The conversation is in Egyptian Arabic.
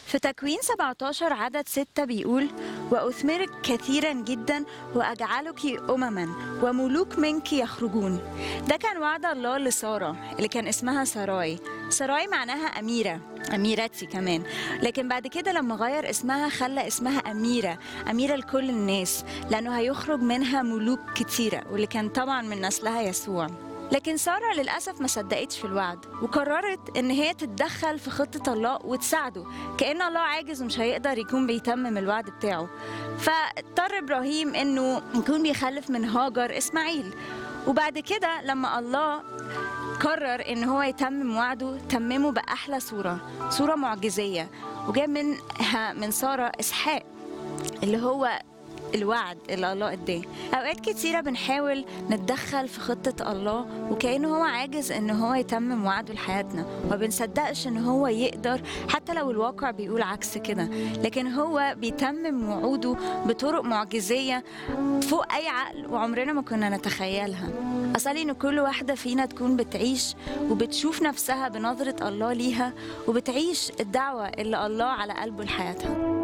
في تكوين 17 عدد 6 بيقول وأثمرك كثيرا جدا وأجعلك أمما وملوك منك يخرجون ده كان وعد الله لسارة اللي كان اسمها سراي سراي معناها أميرة أميرتي كمان لكن بعد كده لما غير اسمها خلى اسمها أميرة أميرة لكل الناس لأنه هيخرج منها ملوك كتيرة واللي كان طبعا من نسلها يسوع لكن سارة للأسف ما صدقتش في الوعد وقررت إن هي تتدخل في خطة الله وتساعده كأن الله عاجز ومش هيقدر يكون بيتمم الوعد بتاعه فاضطر إبراهيم إنه يكون بيخلف من هاجر إسماعيل وبعد كده لما الله قرر ان هو يتمم وعده تممه باحلى صوره صوره معجزيه وجاب منها من ساره اسحاق اللي هو الوعد اللي الله اداه اوقات كتيره بنحاول نتدخل في خطه الله وكانه هو عاجز ان هو يتمم وعده لحياتنا وما بنصدقش ان هو يقدر حتى لو الواقع بيقول عكس كده لكن هو بيتمم وعوده بطرق معجزيه فوق اي عقل وعمرنا ما كنا نتخيلها أصلي إن كل واحدة فينا تكون بتعيش وبتشوف نفسها بنظرة الله ليها وبتعيش الدعوة اللي الله على قلبه لحياتها